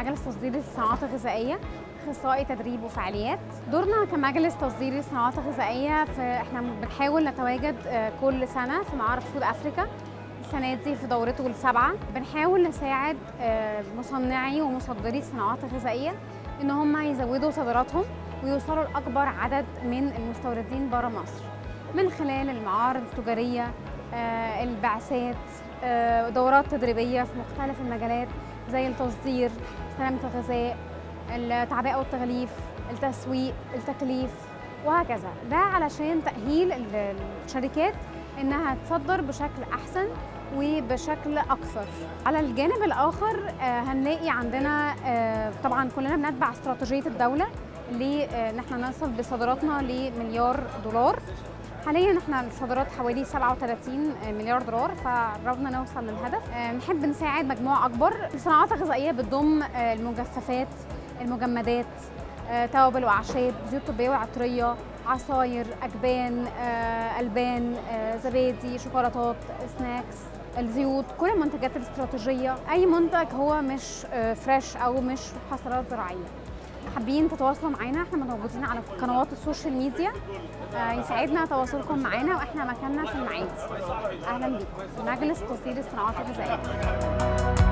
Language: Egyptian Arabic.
مجلس تصدير الصناعات الغذائيه اخصائي تدريب وفعاليات دورنا كمجلس تصدير الصناعات الغذائيه فاحنا بنحاول نتواجد كل سنه في معرض فود افريكا السنه دي في دورته السابعه بنحاول نساعد مصنعي ومصدري الصناعات الغذائيه ان هم يزودوا صادراتهم ويوصلوا لاكبر عدد من المستوردين بره مصر من خلال المعارض التجاريه البعثات دورات تدريبيه في مختلف المجالات زي التصدير سلامه الغذاء التعبئه والتغليف التسويق التكليف وهكذا ده علشان تاهيل الشركات انها تصدر بشكل احسن وبشكل اكثر على الجانب الاخر هنلاقي عندنا طبعا كلنا بنتبع استراتيجيه الدوله ان احنا نصل بصادراتنا لمليار دولار حاليا احنا الصادرات حوالي 37 مليار دولار فقربنا نوصل للهدف نحب نساعد مجموعه اكبر الصناعات الغذائيه بتضم المجففات المجمدات توابل واعشاب زيوت طبيه وعطريه عصاير اجبان البان زبادي شوكولاتات سناكس الزيوت كل المنتجات الاستراتيجيه اي منتج هو مش فريش او مش حصلات زراعيه حابين تتواصلوا معانا احنا موجودين على قنوات السوشيال ميديا يسعدنا تواصلكم معانا واحنا مكاننا في المعادي اهلا بيكم مجلس تصدير الصناعات الغذائيه